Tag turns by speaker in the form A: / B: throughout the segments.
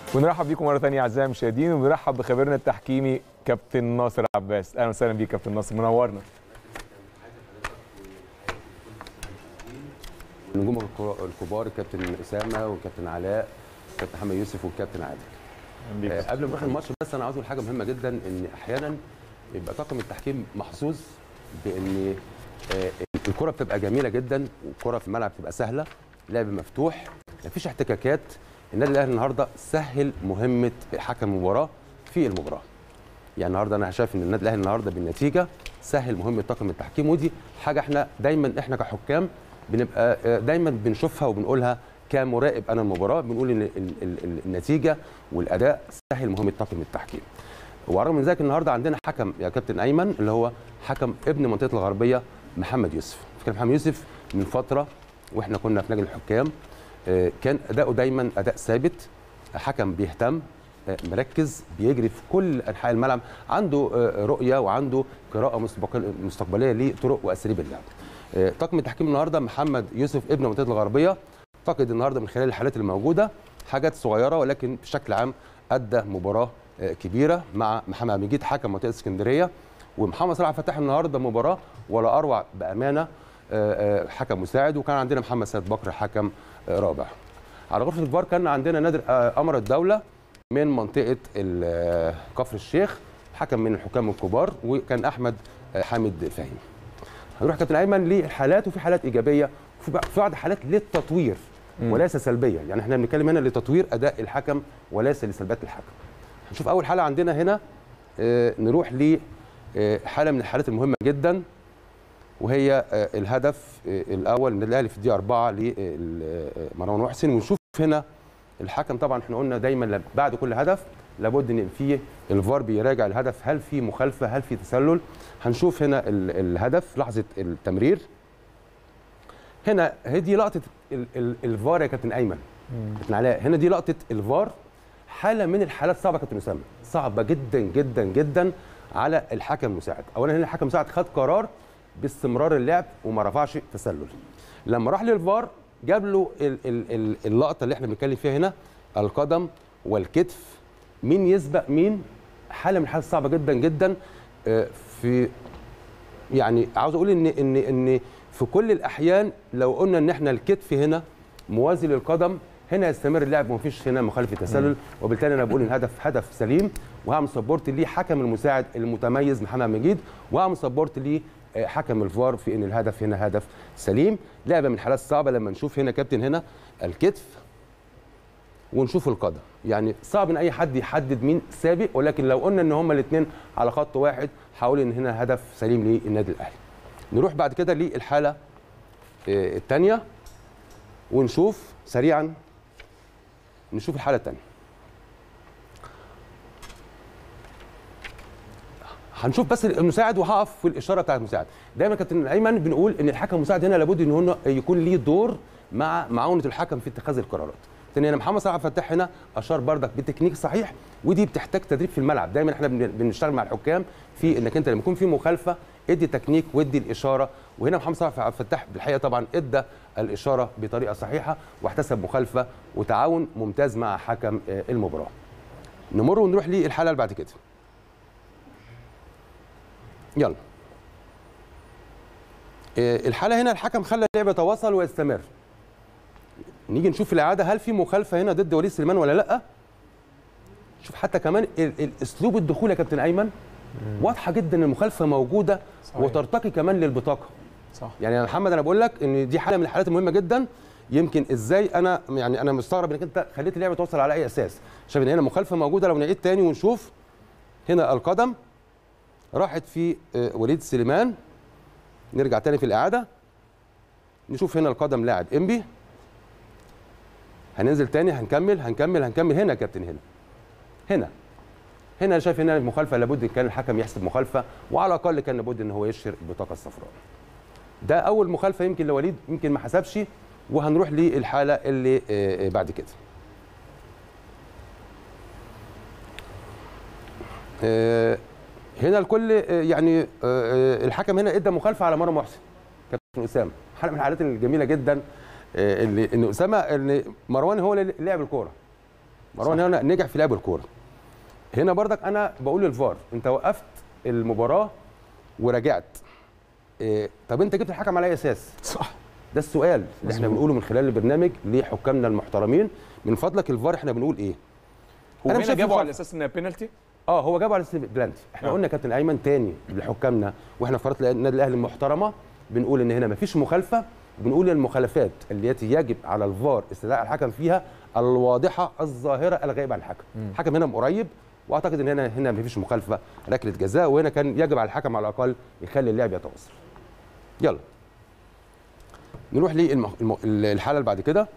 A: ونرحب بيكم مره ثانيه اعزائي المشاهدين ونرحب بخبيرنا التحكيمي كابتن ناصر عباس اهلا وسهلا بيك كابتن ناصر منورنا
B: النجوم الكرا- الكبار الكابتن اسامه والكابتن علاء والكابتن محمد يوسف والكابتن عادل آه، قبل ما نروح الماتش بس انا عاوز اقول حاجه مهمه جدا ان احيانا يبقى طاقم التحكيم محظوظ بان آه، الكره بتبقى جميله جدا والكره في الملعب بتبقى سهله لعب مفتوح مفيش احتكاكات النادي الاهلي النهارده سهل مهمه حكم المباراه في المباراه يعني النهارده انا شايف ان النادي الاهلي النهارده بالنتيجه سهل مهمه طاقم التحكيم ودي حاجه احنا دايما احنا كحكام بنبقى آه، دايما بنشوفها وبنقولها كمراقب انا المباراه بنقول ان ال- ال- ال- النتيجه والاداء سهل مهمه طاقم التحكيم ورغم من ذلك النهارده عندنا حكم يا كابتن ايمن اللي هو حكم ابن منطقه الغربيه محمد يوسف كان محمد يوسف من فتره واحنا كنا في لجنه الحكام آه، كان اداؤه دايما اداء ثابت حكم بيهتم آه، مركز بيجري في كل انحاء الملعب عنده آه، رؤيه وعنده قراءه مستقبل- مستقبليه لطرق واساليب اللعب آه، طاقم التحكيم النهارده محمد يوسف ابن منطقه الغربيه اعتقد النهارده من خلال الحالات الموجوده حاجات صغيره ولكن بشكل عام ادى مباراه آه، كبيره مع محمد عبد المجيد حكم منطقه اسكندريه ومحمد صلاح فتح النهارده مباراه ولا اروع بامانه آه، آه، حكم مساعد وكان عندنا محمد سيد بكر حكم آه، رابع على غرفه الفار كان عندنا نادر آه، قمر الدوله من منطقه ال- آه، كفر الشيخ حكم من الحكام الكبار وكان احمد آه، حامد فهيم هنروح كابتن ايمن للحالات وفي حالات ايجابيه وفي بع- في بعض حالات للتطوير وليس سلبيه يعني احنا بنتكلم هنا لتطوير اداء الحكم وليس لسلبيات الحكم هنشوف اول حاله عندنا هنا آه، نروح ل آه، حاله من الحالات المهمه جدا وهي آه، الهدف آه، الاول النادي الاهلي في الدقيقه 4 لمروان محسن ونشوف هنا الحكم طبعا احنا قلنا دايما لب- بعد كل هدف لابد ان في الفار بيراجع الهدف هل في مخالفه هل في تسلل هنشوف هنا ال- الهدف لحظه التمرير هنا هي دي لقطه ال- ال- الفار يا كابتن ايمن كابتن علاء هنا دي لقطه الفار حاله من الحالات صعبه يا كابتن اسامه صعبه جدا جدا جدا على الحكم المساعد اولا هنا الحكم المساعد خد قرار باستمرار اللعب وما رفعش تسلل لما راح للفار جاب له ال- ال- ال- اللقطه اللي احنا بنتكلم فيها هنا القدم والكتف مين يسبق مين حاله من الحالات الصعبه جدا جدا آه، في يعني عاوز اقول ان ان ان في كل الاحيان لو قلنا ان احنا الكتف هنا موازي للقدم هنا يستمر اللعب ومفيش هنا مخالفه تسلل وبالتالي انا بقول ان الهدف هدف سليم وهعمل سبورت ليه حكم المساعد المتميز محمد مجيد وهعمل سبورت ليه آه، حكم الفار في ان الهدف هنا هدف سليم لعبه من الحالات الصعبه لما نشوف هنا كابتن هنا الكتف ونشوف القدم يعني صعب ان اي حد يحدد مين سابق ولكن لو قلنا ان هما الاثنين على خط واحد هقول ان هنا هدف سليم للنادي الاهلي نروح بعد كده للحاله الثانيه ونشوف سريعا نشوف الحاله الثانيه هنشوف بس المساعد وهقف في الاشاره بتاعت المساعد دايما كابتن ايمن بنقول ان الحكم المساعد هنا لابد ان هو يكون ليه دور مع معاونه الحكم في اتخاذ القرارات تاني هنا محمد صلاح فتاح هنا اشار بردك بالتكنيك صحيح ودي بتحتاج تدريب في الملعب دايما احنا بن- بنشتغل مع الحكام في انك انت لما يكون في مخالفه ادي تكنيك وادي الاشاره وهنا محمد صلاح عبد الفتاح بالحقيقه طبعا ادى الاشاره بطريقه صحيحه واحتسب مخالفه وتعاون ممتاز مع حكم آه، المباراه نمر ونروح للحاله اللي بعد كده يلا آه، الحاله هنا الحكم خلى اللعب يتواصل ويستمر نيجي نشوف الاعاده هل في مخالفه هنا ضد وليد سليمان ولا لا شوف حتى كمان ال- ال- اسلوب الدخول يا كابتن ايمن واضحه جدا المخالفه موجوده
A: صحيح.
B: وترتقي كمان للبطاقه
A: صح
B: يعني يا محمد انا بقول لك ان دي حاله من الحالات المهمه جدا يمكن ازاي انا يعني انا مستغرب انك انت خليت اللعبه توصل على اي اساس شايف ان هنا مخالفه موجوده لو نعيد تاني ونشوف هنا القدم راحت في آه، وليد سليمان نرجع تاني في الاعاده نشوف هنا القدم لاعب انبي هننزل تاني هنكمل هنكمل هنكمل هنا يا كابتن هنا هنا هنا أنا شايف هنا المخالفه لابد كان الحكم يحسب مخالفه وعلى الاقل كان لابد ان هو يشهر البطاقه الصفراء ده اول مخالفه يمكن لوليد يمكن ما حسبش وهنروح للحاله اللي آه، آه، بعد كده آه، هنا الكل آه، يعني آه، آه، الحكم هنا ادى مخالفه على مروان محسن كابتن اسامه حاله من الحالات الجميله جدا آه، اللي ان اسامه ان مروان هو اللي لعب الكوره مروان هنا نجح في لعب الكوره هنا برضك انا بقول للفار انت وقفت المباراه ورجعت إيه طب انت جبت الحكم على اي اساس
A: صح
B: ده السؤال اللي احنا
A: مظبوط.
B: بنقوله من خلال البرنامج لحكامنا المحترمين من فضلك الفار احنا بنقول ايه
A: هو
B: أنا مش
A: هنا
B: شايف
A: جابوا
B: الخط.
A: على اساس انها بينالتي
B: اه هو جابه على سيف بلانتي احنا
A: آه.
B: قلنا كابتن ايمن تاني لحكامنا واحنا في قناه النادي الاهلي المحترمه بنقول ان هنا مفيش مخالفه بنقول المخالفات التي يجب على الفار استدعاء الحكم فيها الواضحه الظاهره الغائبه عن الحكم الحكم هنا قريب واعتقد ان هنا هنا مفيش مخالفه ركله جزاء وهنا كان يجب على الحكم على الاقل يخلي اللعب يتواصل يلا نروح للحاله اللي بعد كده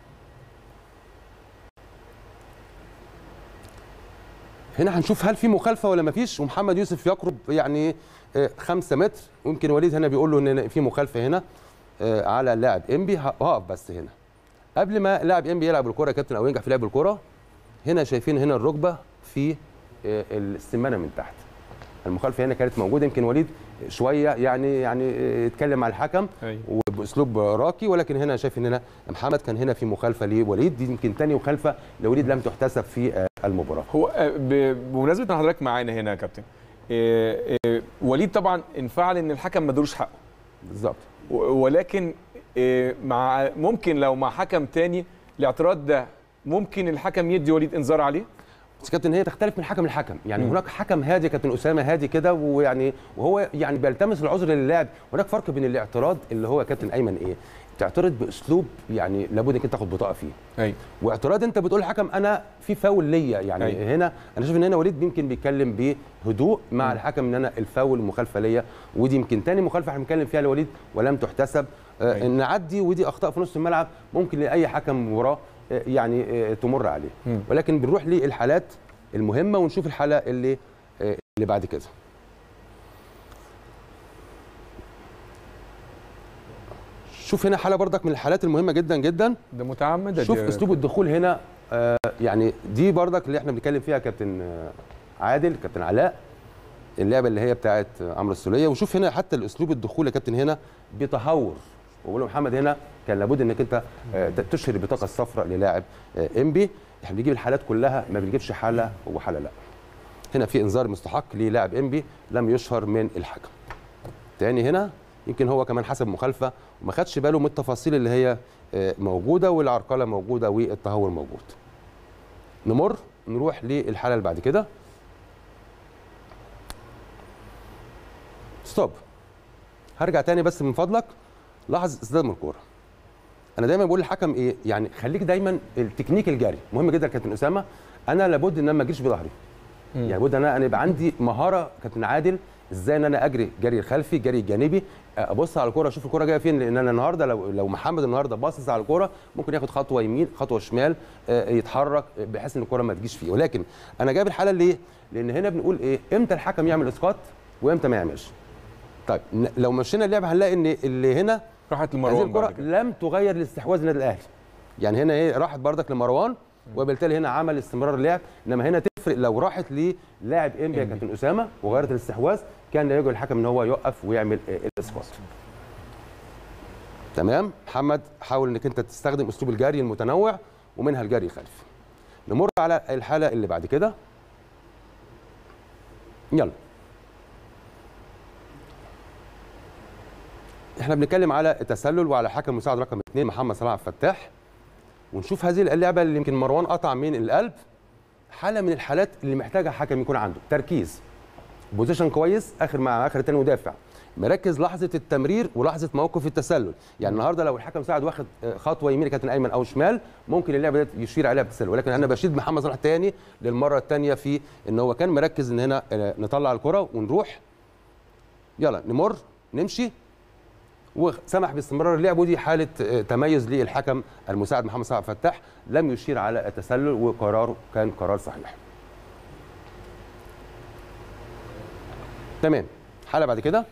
B: هنا هنشوف هل في مخالفه ولا مفيش ومحمد يوسف يقرب يعني 5 متر ويمكن وليد هنا بيقول له ان في مخالفه هنا آه، على اللاعب انبي هقف بس هنا قبل ما لاعب انبي يلعب الكره يا كابتن او ينجح في لعب الكره هنا شايفين هنا الركبه في آه، السمانه من تحت المخالفه هنا كانت موجوده يمكن وليد شويه يعني يعني آه، اتكلم مع الحكم
A: ايوه
B: وباسلوب راقي ولكن هنا شايف ان هنا محمد كان هنا في مخالفه لوليد دي يمكن تاني مخالفه لوليد لم تحتسب في آه، المباراه
A: هو آه، ب- بمناسبه ان حضرتك معانا هنا يا كابتن آه، آه، وليد طبعا انفعل ان الحكم ما ادروش حقه
B: بالظبط
A: و- ولكن آه، مع ممكن لو مع حكم تاني الاعتراض ده ممكن الحكم يدي وليد انذار عليه
B: بس كابتن هي تختلف من حكم لحكم يعني
A: مم.
B: هناك حكم هادي كابتن اسامه هادي كده ويعني وهو يعني بيلتمس العذر للاعب هناك فرق بين الاعتراض اللي هو كابتن ايمن ايه تعترض باسلوب يعني لابد انك انت تاخد بطاقه فيه
A: ايوه
B: واعتراض انت بتقول للحكم انا في فاول ليا يعني
A: أيوة.
B: أيوة. هنا انا شايف ان هنا وليد يمكن بيتكلم بهدوء مع
A: مم.
B: الحكم ان انا الفاول مخالفه ليا ودي يمكن تاني مخالفه احنا بنتكلم فيها لوليد ولم تحتسب آه
A: أيوة.
B: نعدي ودي اخطاء في نص الملعب ممكن لاي حكم مباراه آه يعني آه تمر عليه
A: مم.
B: ولكن بنروح للحالات المهمه ونشوف الحاله اللي آه اللي بعد كده شوف هنا حاله برضك من الحالات المهمه جدا جدا
A: ده متعمد
B: شوف اسلوب الدخول هنا آه يعني دي برضك اللي احنا بنتكلم فيها كابتن آه، عادل كابتن علاء اللعبه اللي هي بتاعت آه، عمرو السوليه وشوف هنا حتى الاسلوب الدخول يا كابتن هنا بتهور وبقول له محمد هنا كان لابد انك انت آه، ت- تشهر البطاقه الصفراء للاعب آه، انبي احنا بنجيب الحالات كلها ما بنجيبش حاله وحاله لا هنا في انذار مستحق للاعب انبي لم يشهر من الحكم تاني هنا يمكن هو كمان حسب مخالفه وما خدش باله من التفاصيل اللي هي آه، موجوده والعرقله موجوده والتهور موجود نمر نروح للحاله اللي بعد كده ستوب هرجع تاني بس من فضلك لاحظ استخدام الكوره انا دايما بقول للحكم ايه يعني خليك دايما التكنيك الجري مهم جدا يا كابتن اسامه انا لابد ان انا ما اجيش بظهري يعني لابد ان انا أنا يبقى عندي مهاره كابتن عادل ازاي ان انا اجري جري الخلفي جري الجانبي ابص على الكوره اشوف الكوره جايه فين لان انا النهارده لو لو محمد النهارده باصص على الكوره ممكن ياخد خطوه يمين خطوه شمال آه، يتحرك بحيث ان الكوره ما تجيش فيه ولكن انا جايب الحاله ليه لان هنا بنقول ايه امتى الحكم يعمل اسقاط وامتى ما يعملش طيب ن- لو مشينا اللعبه هنلاقي ان اللي هنا
A: راحت
B: هذه
A: لمروان
B: الكره
A: بعد كده
B: لم تغير الاستحواذ النادي الاهلي يعني هنا ايه راحت بردك لمروان وبالتالي هنا عمل استمرار اللعب انما هنا تفرق لو راحت للاعب انبي يا
A: إنبي.
B: كابتن اسامه وغيرت الاستحواذ كان لا يجوز الحكم ان هو يوقف ويعمل آه، الاسقاط تمام محمد حاول انك انت تستخدم اسلوب الجري المتنوع ومنها الجري الخلفي نمر على الحاله اللي بعد كده يلا احنا بنتكلم على التسلل وعلى حكم مساعد رقم اثنين محمد صلاح عبد الفتاح ونشوف هذه اللعبه اللي يمكن مروان قطع من القلب حاله من الحالات اللي محتاجه حكم يكون عنده تركيز بوزيشن كويس اخر مع اخر تاني مدافع مركز لحظه التمرير ولحظه موقف التسلل يعني النهارده لو الحكم مساعد واخد آه، خطوه يمين كابتن ايمن او شمال ممكن اللعبه دي يشير عليها بالتسلل ولكن انا بشيد محمد صلاح تاني للمره الثانيه في ان هو كان مركز ان هنا آه، نطلع الكره ونروح يلا نمر نمشي وسمح باستمرار اللعب ودي حاله آه، تميز للحكم المساعد محمد صلاح عبد الفتاح لم يشير على التسلل وقراره كان قرار صحيح. تمام حاله بعد كده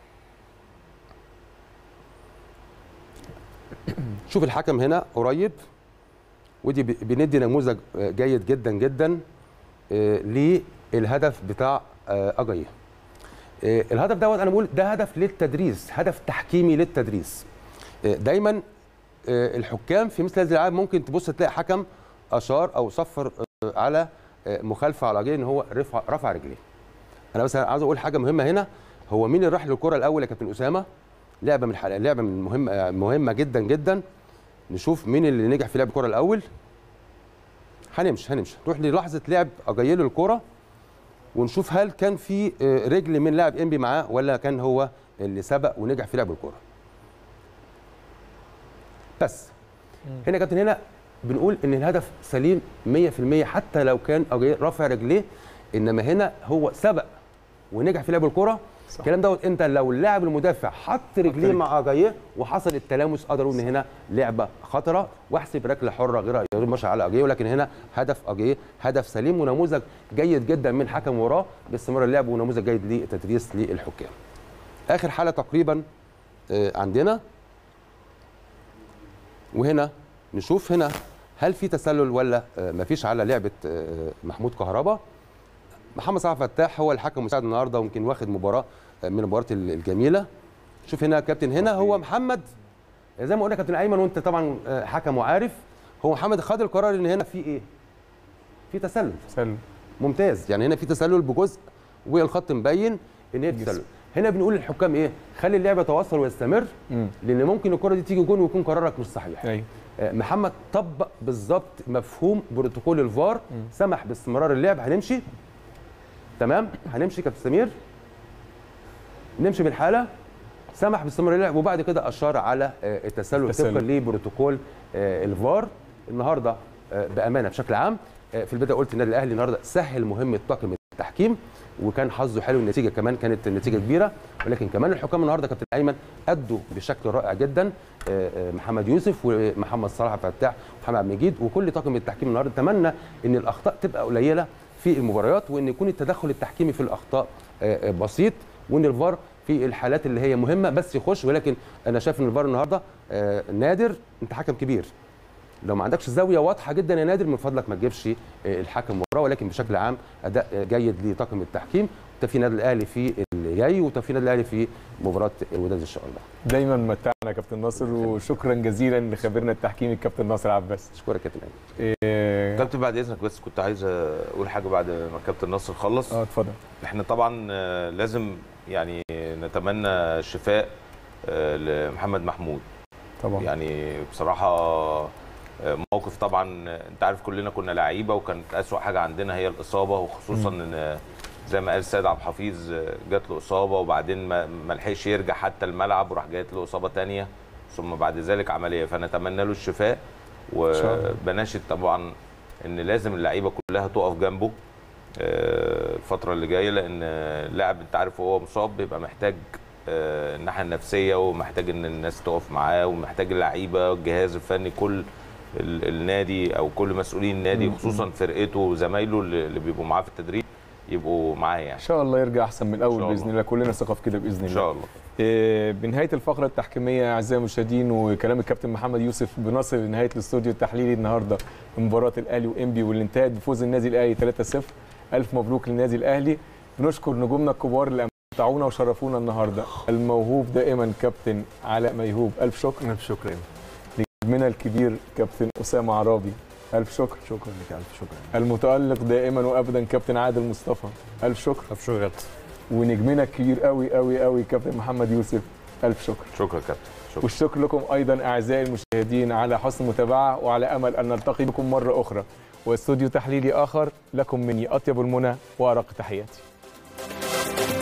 B: شوف الحكم هنا قريب ودي ب- بندي نموذج آه، جيد جدا جدا آه، للهدف بتاع آه، اجايه آه، الهدف دوت انا بقول ده هدف للتدريس هدف تحكيمي للتدريس آه، دايما آه، الحكام في مثل هذه الالعاب ممكن تبص تلاقي حكم اشار او صفر آه، على آه، مخالفه على جاي ان هو رفع رفع رجليه انا بس عاوز اقول حاجه مهمه هنا هو مين اللي راح للكره الاول يا كابتن اسامه لعبه من الحلقة لعبه من مهمه مهمه جدا جدا نشوف مين اللي نجح في لعب الكره الاول هنمشي هنمشي نروح للحظه لعب اجيله الكره ونشوف هل كان في آه، رجل من لاعب انبي معاه ولا كان هو اللي سبق ونجح في لعب الكره بس هنا يا كابتن هنا بنقول ان الهدف سليم 100% حتى لو كان أجاي رافع رجليه انما هنا هو سبق ونجح في لعب الكره
A: صح.
B: الكلام دوت انت لو اللاعب المدافع حط رجليه
A: رجليه.
B: مع اجاييه وحصل التلامس اقدر اقول ان هنا لعبه خطره واحسب ركله حره غير غير ماشيه على اجاييه ولكن هنا هدف اجاييه هدف سليم ونموذج جيد جدا من حكم وراه باستمرار اللعب ونموذج جيد للتدريس للحكام اخر حاله تقريبا آه، عندنا وهنا نشوف هنا هل في تسلل ولا آه، مفيش على لعبه آه، محمود كهربا محمد صلاح فتاح هو الحكم المساعد النهارده ويمكن واخد مباراه آه، من المباريات ال- الجميله شوف هنا يا كابتن هنا هو محمد زي ما قلنا كابتن ايمن وانت طبعا آه، حكم وعارف هو محمد خد القرار ان هنا في ايه في تسلل
A: سلم
B: ممتاز يعني هنا في تسلل بجزء والخط مبين ان هي تسلل هنا بنقول للحكام ايه خلي اللعب يتواصل ويستمر
A: مم.
B: لان ممكن الكره دي تيجي جون ويكون قرارك مش صحيح
A: ايوه
B: آه، محمد طبق بالظبط مفهوم بروتوكول الفار سمح باستمرار اللعب هنمشي تمام هنمشي كابتن سمير نمشي بالحاله سمح باستمرار اللعب وبعد كده اشار على آه، التسلل
A: التسلل.
B: طبقا لبروتوكول آه، الفار النهارده آه، بامانه بشكل عام آه، في البدايه قلت النادي الاهلي النهارده سهل مهمه طاقم التحكيم وكان حظه حلو النتيجه كمان كانت النتيجه كبيره ولكن كمان الحكام النهارده كابتن ايمن ادوا بشكل رائع جدا آه، آه، محمد يوسف ومحمد صلاح فتاح ومحمد عبد المجيد وكل طاقم التحكيم النهارده اتمنى ان الاخطاء تبقى قليله في المباريات وان يكون التدخل التحكيمي في الاخطاء آه، آه، بسيط وان الفار في الحالات اللي هي مهمه بس يخش ولكن انا شايف ان الفار النهارده آه، نادر انت حكم كبير لو ما عندكش زاويه واضحه جدا يا نادر من فضلك ما تجيبش آه، الحكم وراه ولكن بشكل عام اداء آه، جيد لطاقم التحكيم توفيق النادي الاهلي في اللي جاي وتوفيق النادي الاهلي في مباراه الوداد ان شاء الله
A: دايما متعنا يا كابتن ناصر وشكرا جزيلا لخبيرنا التحكيمي الكابتن ناصر عباس
B: اشكرك يا كابتن ايمن
A: إيه،
C: كابتن بعد اذنك بس كنت عايز اقول حاجه بعد ما الكابتن ناصر خلص
A: اه اتفضل
C: احنا طبعا آه، لازم يعني نتمنى الشفاء آه، لمحمد محمود
A: طبعا
C: يعني بصراحه آه، موقف طبعا آه، انت عارف كلنا كنا لعيبه وكانت اسوا حاجه عندنا هي الاصابه وخصوصا ان آه، زي ما قال السيد عبد الحفيظ آه، جات له اصابه وبعدين ما ما لحقش يرجع حتى الملعب وراح جات له اصابه تانية ثم بعد ذلك عمليه فنتمنى له الشفاء
A: شاء الله.
C: وبناشد طبعا ان لازم اللعيبه كلها تقف جنبه آه، الفتره اللي جايه لان اللاعب انت عارف وهو مصاب بيبقى محتاج آه، الناحيه النفسيه ومحتاج ان الناس تقف معاه ومحتاج اللعيبه والجهاز الفني كل ال- النادي او كل مسؤولين النادي خصوصا فرقته وزمايله اللي اللي بيبقوا معاه في التدريب يبقوا معاه يعني
A: ان شاء الله يرجع احسن من الاول
C: إن شاء
A: باذن
C: الله.
A: الله كلنا ثقه في كده باذن
C: ان
A: الله
C: شاء الله
A: إيه، بنهايه الفقره التحكيميه اعزائي المشاهدين وكلام الكابتن محمد يوسف بنصل لنهايه الاستوديو التحليلي النهارده لمباراه الاهلي وانبي واللي انتهت بفوز النادي الاهلي 3-0 الف مبروك للنادي الاهلي بنشكر نجومنا الكبار اللي امتعونا وشرفونا النهارده الموهوب دائما كابتن علاء ميهوب الف شكر
D: الف شكر
A: نجمنا الكبير كابتن اسامه عرابي الف شكر
D: شكرا لك الف شكرا
A: المتالق دائما وابدا كابتن عادل مصطفى الف شكر
D: الف شكرا
A: ونجمنا الكبير قوي قوي قوي كابتن محمد يوسف الف شكر
C: شكرا كابتن شكرا
A: والشكر لكم ايضا اعزائي المشاهدين على حسن المتابعه وعلى امل ان نلتقي بكم مره اخرى واستوديو تحليلي اخر لكم مني اطيب المنى وارق تحياتي